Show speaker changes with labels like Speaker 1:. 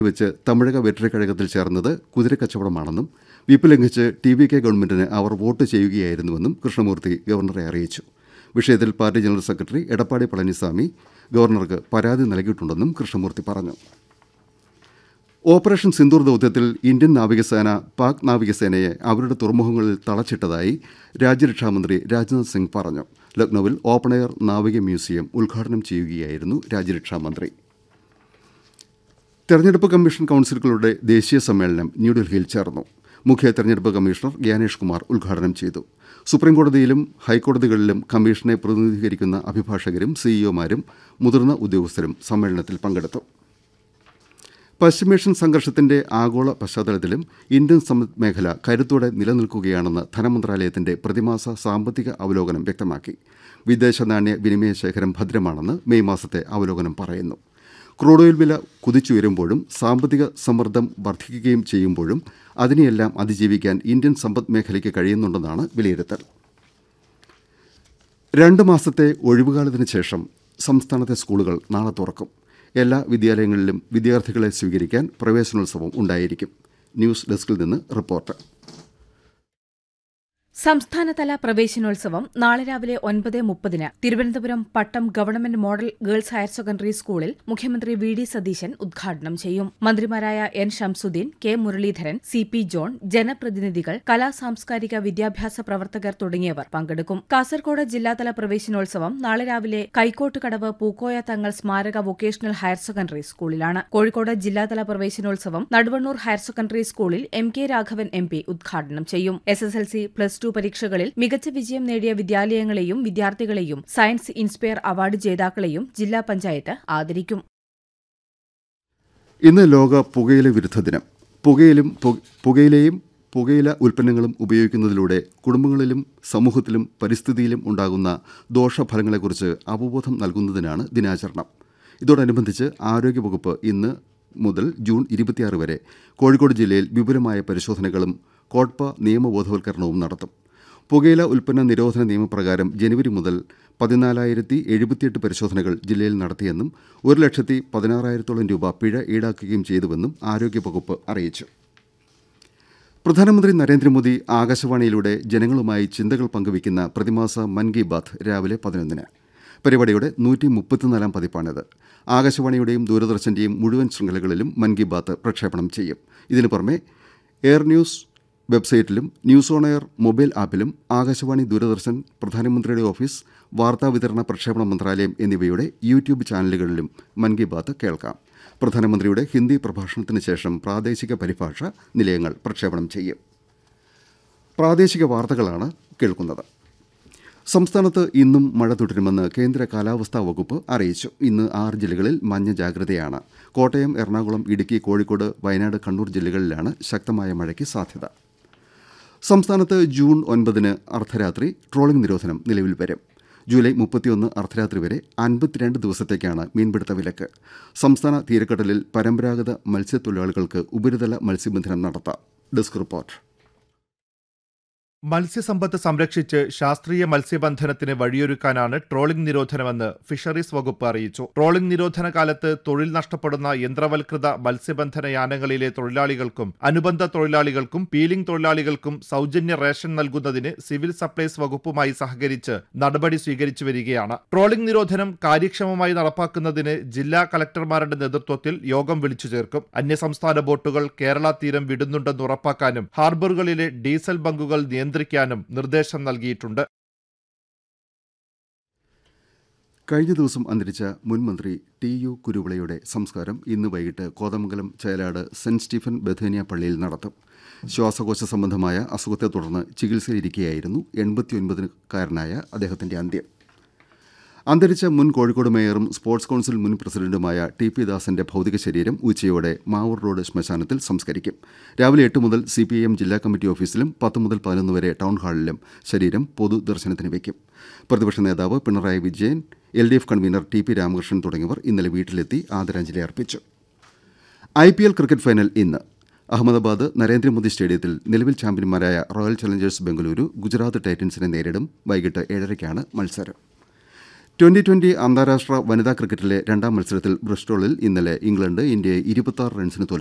Speaker 1: വെച്ച് തമിഴക വെറ്ററി കഴകത്തിൽ ചേർന്നത് കുതിരക്കച്ചവടമാണെന്നും വിപ്പ് ലംഘിച്ച് ടി വി കെ ഗവൺമെന്റിന് അവർ വോട്ട് ചെയ്യുകയായിരുന്നുവെന്നും കൃഷ്ണമൂർത്തി ഗവർണറെ അറിയിച്ചു വിഷയത്തിൽ party general secretary Edappadi Palaniswami ഗവർണർക്ക് പരാതി നൽകിയിട്ടുണ്ടെന്നും കൃഷ്ണമൂർത്തി പറഞ്ഞു ഓപ്പറേഷൻ സിന്ദൂർ ദൌത്യത്തിൽ ഇന്ത്യൻ നാവികസേന പാക് നാവികസേനയെ അവരുടെ തുറമുഖങ്ങളിൽ തളച്ചിട്ടതായി രാജ്യരക്ഷാമന്ത്രി രാജ്നാഥ് സിംഗ് പറഞ്ഞു ലക്നൌവിൽ ഓപ്പൺ എയർ നാവിക മ്യൂസിയം ഉദ്ഘാടനം ചെയ്യുകയായിരുന്നു രാജ്യരക്ഷാമന്ത്രി തെരഞ്ഞെടുപ്പ് കമ്മീഷൻ കൌൺസിലുകളുടെ ദേശീയ സമ്മേളനം ന്യൂഡൽഹിയിൽ ചേർന്നു മുഖ്യ തെരഞ്ഞെടുപ്പ് കമ്മീഷണർ ഗ്യാനേഷ് കുമാർ ഉദ്ഘാടനം ചെയ്തു സുപ്രീംകോടതിയിലും ഹൈക്കോടതികളിലും കമ്മീഷനെ പ്രതിനിധീകരിക്കുന്ന അഭിഭാഷകരും സിഇഒമാരും മുതിർന്ന ഉദ്യോഗസ്ഥരും സമ്മേളനത്തിൽ പങ്കെടുത്തു പശ്ചിമേഷ്യൻ സംഘർഷത്തിന്റെ ആഗോള പശ്ചാത്തലത്തിലും ഇന്ത്യൻ സമ്പദ് മേഖല കരുത്തോടെ നിലനിൽക്കുകയാണെന്ന് ധനമന്ത്രാലയത്തിന്റെ പ്രതിമാസ സാമ്പത്തിക അവലോകനം വ്യക്തമാക്കി വിദേശ നാണ്യ വിനിമയ ശേഖരം ഭദ്രമാണെന്ന് മെയ് മാസത്തെ അവലോകനം പറയുന്നു ക്രൂഡ് ഓയിൽ വില കുതിച്ചുയരുമ്പോഴും സാമ്പത്തിക സമ്മർദ്ദം വർദ്ധിക്കുകയും ചെയ്യുമ്പോഴും അതിനെയെല്ലാം അതിജീവിക്കാൻ ഇന്ത്യൻ സമ്പദ് മേഖലയ്ക്ക് കഴിയുന്നുണ്ടെന്നാണ് വിലയിരുത്തൽ രണ്ട് മാസത്തെ ഒഴിവുകാലത്തിന് ശേഷം സംസ്ഥാനത്തെ സ്കൂളുകൾ നാളെ തുറക്കും എല്ലാ വിദ്യാലയങ്ങളിലും വിദ്യാർത്ഥികളെ സ്വീകരിക്കാൻ പ്രവേശനോത്സവം ഉണ്ടായിരിക്കും ന്യൂസ് ഡെസ്കിൽ നിന്ന് റിപ്പോർട്ട്
Speaker 2: സംസ്ഥാനതല പ്രവേശനോത്സവം നാളെ രാവിലെ ഒൻപത് മുപ്പതിന് Thiruvananthapuram Pattom government model girls higher secondary സ്കൂളിൽ മുഖ്യമന്ത്രി വി ഡി സതീശൻ ഉദ്ഘാടനം ചെയ്യും മന്ത്രിമാരായ N Shamsuddin K Muraleedharan C P John ജനപ്രതിനിധികൾ കലാ സാംസ്കാരിക വിദ്യാഭ്യാസ പ്രവർത്തകർ തുടങ്ങിയവർ പങ്കെടുക്കും കാസർകോട് ജില്ലാതല പ്രവേശനോത്സവം നാളെ രാവിലെ കൈക്കോട്ടുകടവ് പൂക്കോയ തങ്ങൾ സ്മാരക വൊക്കേഷണൽ ഹയർ സെക്കൻഡറി സ്കൂളിലാണ് കോഴിക്കോട് ജില്ലാതല പ്രവേശനോത്സവം നടുവണ്ണൂർ ഹയർ സെക്കൻഡറി സ്കൂളിൽ M K Raghavan M P ഉദ്ഘാടനം ചെയ്യും S S L C plus two പരീക്ഷകളിൽ മികച്ച വിജയം നേടിയ വിദ്യാലയങ്ങളെയും വിദ്യാർത്ഥികളെയും സയൻസ് ഇൻസ്പയർ അവാർഡ് ജേതാക്കളെയും ജില്ലാ പഞ്ചായത്ത് ആദരിക്കും
Speaker 1: ഇന്ന് ലോക പുകയില വിരുദ്ധ ദിനം പുകയിലും പു- പുകയിലയും പുകയില ഉൽപ്പന്നങ്ങളും ഉപയോഗിക്കുന്നതിലൂടെ കുടുംബങ്ങളിലും സമൂഹത്തിലും പരിസ്ഥിതിയിലും ഉണ്ടാകുന്ന ദോഷഫലങ്ങളെക്കുറിച്ച് അവബോധം നൽകുന്നതിനാണ് ദിനാചരണം ഇതോടനുബന്ധിച്ച് ആരോഗ്യവകുപ്പ് ഇന്ന് മുതൽ ജൂൺ ഇരുപത്തിയാറ് വരെ കോഴിക്കോട് ജില്ലയിൽ വിപുലമായ പരിശോധനകളും കോട്ട്പ നിയമബോധവൽക്കരണവും നടത്തും പുകയില ഉൽപ്പന്ന നിരോധന നിയമപ്രകാരം ജനുവരി മുതൽ പതിനാലായിരത്തി എഴുപത്തിയെട്ട് പരിശോധനകൾ ജില്ലയിൽ നടത്തിയെന്നും ഒരു ലക്ഷത്തി പതിനാറായിരത്തോളം രൂപ പിഴ ഈടാക്കുകയും ചെയ്തുവെന്നും ആരോഗ്യവകുപ്പ് അറിയിച്ചു പ്രധാനമന്ത്രി നരേന്ദ്രമോദി ആകാശവാണിയിലൂടെ ജനങ്ങളുമായി ചിന്തകൾ പങ്കുവയ്ക്കുന്ന പ്രതിമാസ മൻ കി ബാത്ത് രാവിലെ പതിനൊന്നിന് പരിപാടിയുടെ നൂറ്റി മുപ്പത്തിനാലാം പതിപ്പാണിത് ആകാശവാണിയുടെയും ദൂരദർശന്റെയും മുഴുവൻ ശൃംഖലകളിലും മൻ കി ബാത്ത് പ്രക്ഷേപണം ചെയ്യും ഇതിനു പുറമെ എയർ ന്യൂസ് വെബ്സൈറ്റിലും ന്യൂസ് ഓൺ എയർ മൊബൈൽ ആപ്പിലും ആകാശവാണി ദൂരദർശൻ പ്രധാനമന്ത്രിയുടെ ഓഫീസ് വാർത്താവിതരണ പ്രക്ഷേപണ മന്ത്രാലയം എന്നിവയുടെ യൂട്യൂബ് ചാനലുകളിലും മൻ കി ബാത്ത് കേൾക്കാം പ്രധാനമന്ത്രിയുടെ ഹിന്ദി പ്രഭാഷണത്തിന് ശേഷം പ്രാദേശിക പരിഭാഷ നിലയങ്ങൾ പ്രക്ഷേപണം ചെയ്യും പ്രാദേശിക വാർത്തകളാണ് കേൾക്കുന്നത് സംസ്ഥാനത്ത് ഇന്നും മഴ തുടരുമെന്ന് കേന്ദ്ര കാലാവസ്ഥാ വകുപ്പ് അറിയിച്ചു ഇന്ന് ആറ് ജില്ലകളിൽ മഞ്ഞ ജാഗ്രതയാണ് കോട്ടയം എറണാകുളം ഇടുക്കി കോഴിക്കോട് വയനാട് കണ്ണൂർ ജില്ലകളിലാണ് ശക്തമായ മഴയ്ക്ക് സാധ്യത സംസ്ഥാനത്ത് ജൂൺ ഒൻപതിന് അർദ്ധരാത്രി ട്രോളിംഗ് നിരോധനം നിലവിൽ വരും ജൂലൈ മുപ്പത്തിയൊന്ന് അർദ്ധരാത്രി വരെ അൻപത്തിരണ്ട് ദിവസത്തേക്കാണ് മീൻപിടുത്ത വിലക്ക് സംസ്ഥാന തീരക്കടലിൽ പരമ്പരാഗത മത്സ്യത്തൊഴിലാളികൾക്ക് ഉപരിതല മത്സ്യബന്ധനം നടത്താം ഡെസ്ക് റിപ്പോർട്ട്
Speaker 3: മത്സ്യസമ്പത്ത് സംരക്ഷിച്ച് ശാസ്ത്രീയ മത്സ്യബന്ധനത്തിന് വഴിയൊരുക്കാനാണ് ട്രോളിംഗ് നിരോധനമെന്ന് ഫിഷറീസ് വകുപ്പ് അറിയിച്ചു ട്രോളിംഗ് നിരോധന കാലത്ത് തൊഴിൽ നഷ്ടപ്പെടുന്ന യന്ത്രവൽകൃത മത്സ്യബന്ധന യാനങ്ങളിലെ തൊഴിലാളികൾക്കും അനുബന്ധ തൊഴിലാളികൾക്കും പീലിംഗ് തൊഴിലാളികൾക്കും സൗജന്യ റേഷൻ നൽകുന്നതിന് സിവിൽ സപ്ലൈസ് വകുപ്പുമായി സഹകരിച്ച് നടപടി സ്വീകരിച്ചു വരികയാണ് ട്രോളിംഗ് നിരോധനം കാര്യക്ഷമമായി നടപ്പാക്കുന്നതിന് ജില്ലാ കളക്ടർമാരുടെ നേതൃത്വത്തിൽ യോഗം വിളിച്ചു ചേർക്കും അന്യസംസ്ഥാന ബോട്ടുകൾ കേരള തീരം വിടുന്നുണ്ടെന്ന് ഉറപ്പാക്കാനും ഹാർബറുകളിലെ ഡീസൽ ബങ്കുകൾ നിയന്ത്രിക്കാനും നിർദ്ദേശം നൽകിയിട്ടുണ്ട്
Speaker 1: കഴിഞ്ഞ ദിവസം അന്തരിച്ച മുൻ മന്ത്രി ടി യു കുരുവിളയുടെ സംസ്കാരം ഇന്ന് വൈകിട്ട് കോതമംഗലം ചേലാട് സെന്റ് സ്റ്റീഫൻ ബഥേനിയ പള്ളിയിൽ നടത്തും ശ്വാസകോശ സംബന്ധമായ അസുഖത്തെ തുടർന്ന് ചികിത്സയിലിരിക്കെയായിരുന്നു എൺപത്തിയൊൻപതുകാരനായ അദ്ദേഹത്തിന്റെ അന്ത്യം അന്തരിച്ച മുൻ കോഴിക്കോട് മേയറും സ്പോർട്സ് കൌൺസിൽ മുൻ പ്രസിഡന്റുമായ ടി പി ദാസന്റെ ഭൗതിക ശരീരം ഉച്ചയോടെ മാവൂർ റോഡ് ശ്മശാനത്തിൽ സംസ്കരിക്കും രാവിലെ എട്ട് മുതൽ സി പി ഐ എം ജില്ലാ കമ്മിറ്റി ഓഫീസിലും പത്ത് മുതൽ പതിനൊന്ന് വരെ ടൗൺ ഹാളിലും ശരീരം പൊതുദർശനത്തിന് വയ്ക്കും പ്രതിപക്ഷ നേതാവ് Pinarayi Vijayan L D F convener T P Ramakrishnan തുടങ്ങിയവർ ഇന്നലെ വീട്ടിലെത്തി ആദരാഞ്ജലി അർപ്പിച്ചു I P L cricket final ഇന്ന് അഹമ്മദാബാദ് നരേന്ദ്രമോദി സ്റ്റേഡിയത്തിൽ നിലവിൽ ചാമ്പ്യന്മാരായ റോയൽ ചലഞ്ചേഴ്സ് ബംഗളൂരു ഗുജറാത്ത് ടൈറ്റൻസിനെ നേരിടും വൈകിട്ട് ഏഴരയ്ക്കാണ് മത്സരം ട്വന്റി ട്വന്റി അന്താരാഷ്ട്ര വനിതാ ക്രിക്കറ്റിലെ രണ്ടാം മത്സരത്തിൽ ബ്രിസ്റ്റോളിൽ ഇന്നലെ ഇംഗ്ലണ്ട് ഇന്ത്യയെ ഇരുപത്തി റൺസിന് തോൽപ്പിച്ചു